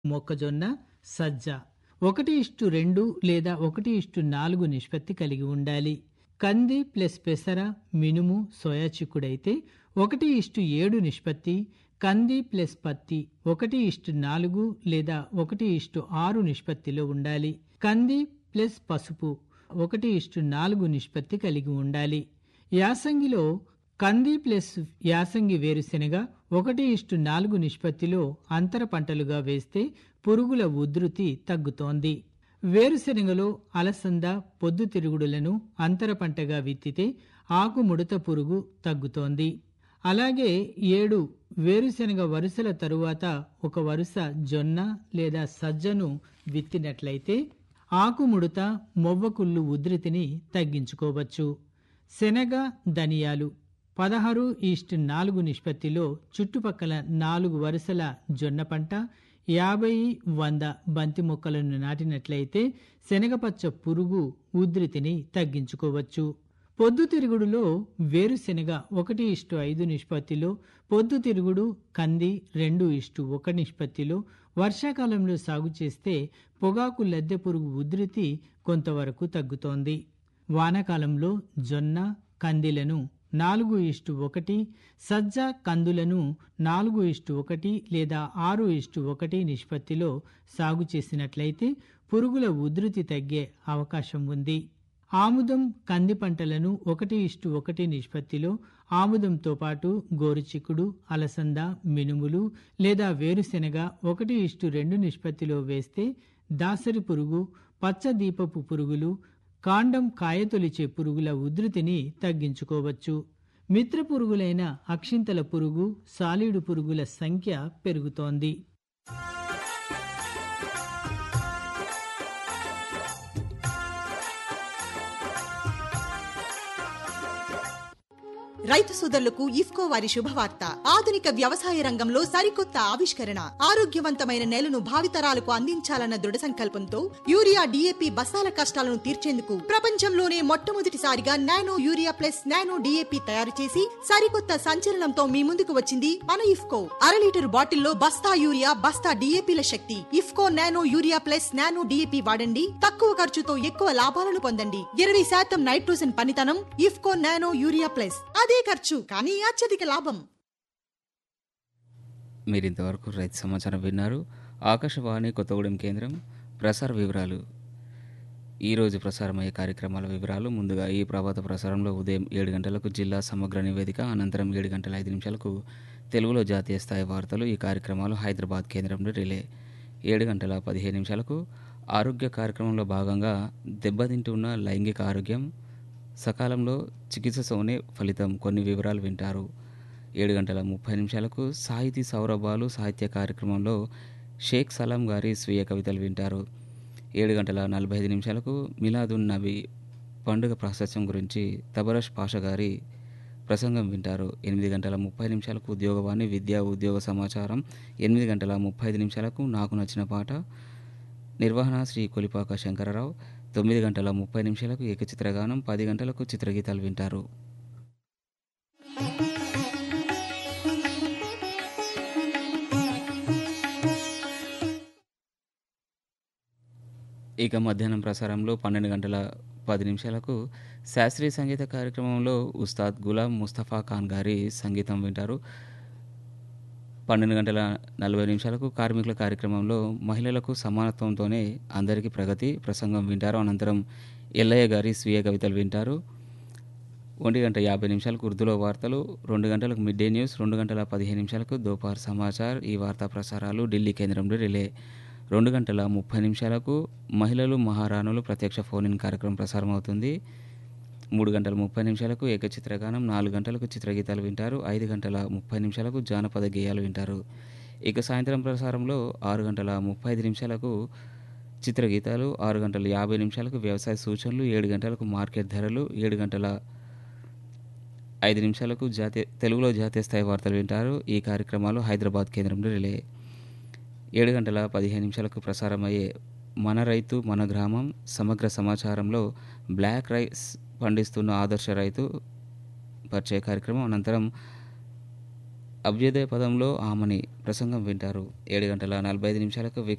మొక్కజొన్న సజ్జ ఒకటి ఇష్టు రెండు లేదా ఒకటి ఇష్టు నాలుగు నిష్పత్తి కలిగి ఉండాలి కంది ప్లస్ పెసర మినుము సోయా చిక్కుడైతే ఒకటి ఇష్టు ఏడు నిష్పత్తి కంది ప్లస్ పత్తి ఒకటి ఇష్టు నాలుగు లేదా ఒకటి ఇష్టు ఆరు నిష్పత్తిలో ఉండాలి కంది ప్లస్ పసుపు ఒకటి ఇష్టు నాలుగు నిష్పత్తి కలిగి ఉండాలి యాసంగిలో కంది ప్లస్ యాసంగి వేరుశెనగ ఒకటి ఇష్టు నాలుగు నిష్పత్తిలో అంతర పంటలుగా వేస్తే పురుగుల ఉధృతి తగ్గుతోంది వేరుశెనగలో అలసంద పొద్దుతిరుగుడులను అంతర పంటగా విత్తితే ఆకు ముడత పురుగు తగ్గుతోంది అలాగే ఏడు వేరుశెనగ వరుసల తరువాత ఒక వరుస జొన్న లేదా సజ్జను విత్తినట్లయితే ఆకుముడత మొవ్వకుళ్ళు ఉధృతిని తగ్గించుకోవచ్చు శనగ ధనియాలు పదహారు ఈస్ట్ నాలుగు నిష్పత్తిలో చుట్టుపక్కల నాలుగు వరుసల జొన్న పంట యాభై వంద బంతి మొక్కలను నాటినట్లయితే శనగపచ్చ పురుగు ఉధృతిని తగ్గించుకోవచ్చు పొద్దుతిరుగుడులో వేరుశెనగ ఒకటి ఇష్టు ఐదు నిష్పత్తిలో పొద్దుతిరుగుడు కంది రెండు ఇష్టు ఒక నిష్పత్తిలో వర్షాకాలంలో సాగు చేస్తే పొగాకు లద్దె పురుగు ఉధృతి కొంతవరకు తగ్గుతోంది వానాకాలంలో జొన్న కందిలను నాలుగు ఇష్టు ఒకటి సజ్జ కందులను నాలుగు ఇష్టు ఒకటి లేదా ఆరు ఇష్టు ఒకటి నిష్పత్తిలో సాగు చేసినట్లయితే పురుగుల ఉధృతి తగ్గే అవకాశం ఉంది ఆముదం కంది పంటలను ఒకటి ఇష్టు ఒకటి నిష్పత్తిలో ఆముదంతో పాటు గోరుచిక్కుడు అలసంద మినుములు లేదా వేరుశెనగ ఒకటి ఇష్టు రెండు నిష్పత్తిలో వేస్తే దాసరి పురుగు పచ్చ దీపపు పురుగులు కాండం కాయతొలిచే పురుగుల ఉధృతిని తగ్గించుకోవచ్చు మిత్ర పురుగులైన అక్షింతల పురుగు సాలీడు పురుగుల సంఖ్య పెరుగుతోంది రైతు సోదరులకు ఇఫ్కో వారి శుభవార్త ఆధునిక వ్యవసాయ రంగంలో సరికొత్త ఆవిష్కరణ ఆరోగ్యవంతమైన నేలను భావితరాలకు అందించాలన్న దృఢ సంకల్పంతో యూరియా డిఏపి బస్తాల కష్టాలను తీర్చేందుకు ప్రపంచంలోనే మొట్టమొదటిసారిగా nano urea plus nano DAP తయారు చేసి సరికొత్త సంచలనంతో మీ ముందుకు వచ్చింది మన ఇఫ్కో అర లీటర్ బాటిల్లో బస్తా యూరియా బస్తా డిఏపిల శక్తి IFFCO nano urea plus nano DAP వాడండి తక్కువ ఖర్చుతో ఎక్కువ లాభాలను పొందండి ఇరవై శాతం నైట్రోజన్ పనితనం ఇఫ్కో నానో యూరియా ప్లస్ అదే ఖర్చు కానీ అత్యధిక లాభం మీరు ఇంతవరకు రైతు సమాచారం విన్నారు ఆకాశవాణి కొత్తగూడెం కేంద్రం ప్రసార వివరాలు ఈరోజు ప్రసారమయ్యే కార్యక్రమాల వివరాలు ముందుగా ఈ ప్రభాత ప్రసారంలో ఉదయం ఏడు గంటలకు జిల్లా సమగ్ర నివేదిక అనంతరం ఏడు గంటల ఐదు నిమిషాలకు తెలుగులో జాతీయ స్థాయి వార్తలు ఈ కార్యక్రమాలు హైదరాబాద్ కేంద్రంలో రిలే ఏడు గంటల పదిహేను నిమిషాలకు ఆరోగ్య కార్యక్రమంలో భాగంగా దెబ్బతింటున్న లైంగిక ఆరోగ్యం సకాలంలో చికిత్సతోనే ఫలితం కొన్ని వివరాలు వింటారు ఏడు గంటల ముప్పై నిమిషాలకు సాహితీ సౌరభాలు సాహిత్య కార్యక్రమంలో షేక్ సలాం గారి స్వీయ కవితలు వింటారు ఏడు గంటల నలభై ఐదు నిమిషాలకు మిలాదున్ నబీ పండుగ ప్రాశస్యం గురించి తబరష్ పాష గారి ప్రసంగం వింటారు ఎనిమిది గంటల ముప్పై నిమిషాలకు ఉద్యోగవాణి విద్యా ఉద్యోగ సమాచారం ఎనిమిది గంటల ముప్పై ఐదు నిమిషాలకు నాకు నచ్చిన పాట నిర్వహణ శ్రీ కొలిపాక శంకరరావు తొమ్మిది గంటల ముప్పై నిమిషాలకు ఏకచిత్రగానం పది గంటలకు చిత్రగీతాలు వింటారు ఇక మధ్యాహ్నం ప్రసారంలో పన్నెండు గంటల పది నిమిషాలకు శాస్త్రీయ సంగీత కార్యక్రమంలో ఉస్తాద్ గులాం ముస్తఫా ఖాన్ గారి సంగీతం వింటారు పన్నెండు గంటల నలభై నిమిషాలకు కార్మికుల కార్యక్రమంలో మహిళలకు సమానత్వంతోనే అందరికీ ప్రగతి ప్రసంగం వింటారు అనంతరం ఎల్లయ్య గారి స్వీయ కవితలు వింటారు ఒంటి గంట యాభై నిమిషాలకు ఉర్దూలో వార్తలు రెండు గంటలకు మిడ్ డే న్యూస్ రెండు గంటల పదిహేను నిమిషాలకు దోపార్ సమాచార్ ఈ వార్తా ప్రసారాలు ఢిల్లీ కేంద్రంలో రిలే రెండు గంటల ముప్పై నిమిషాలకు మహిళలు మహారాణులు ప్రత్యక్ష ఫోన్ ఇన్ కార్యక్రమం ప్రసారం అవుతుంది మూడు గంటల ముప్పై నిమిషాలకు ఏకచిత్రగానం నాలుగు గంటలకు చిత్రగీతాలు వింటారు ఐదు గంటల ముప్పై నిమిషాలకు జానపద గేయాలు వింటారు ఇక సాయంత్రం ప్రసారంలో ఆరు గంటల ముప్పై ఐదు నిమిషాలకు చిత్రగీతాలు ఆరు గంటల యాభై నిమిషాలకు వ్యవసాయ సూచనలు ఏడు గంటలకు మార్కెట్ ధరలు ఏడు గంటల ఐదు నిమిషాలకు జాతీయ తెలుగులో జాతీయ స్థాయి వార్తలు వింటారు ఈ కార్యక్రమాలు హైదరాబాద్ కేంద్రంలో రిలే ఏడు గంటల పదిహేను నిమిషాలకు ప్రసారమయ్యే మన రైతు మన గ్రామం సమగ్ర సమాచారంలో బ్లాక్ రైస్ పండిస్తున్న ఆదర్శ రైతు పరిచయ కార్యక్రమం అనంతరం అభ్యుదయ పదంలో ఆమని ప్రసంగం వింటారు ఏడు గంటల నలభై ఐదు నిమిషాలకు విక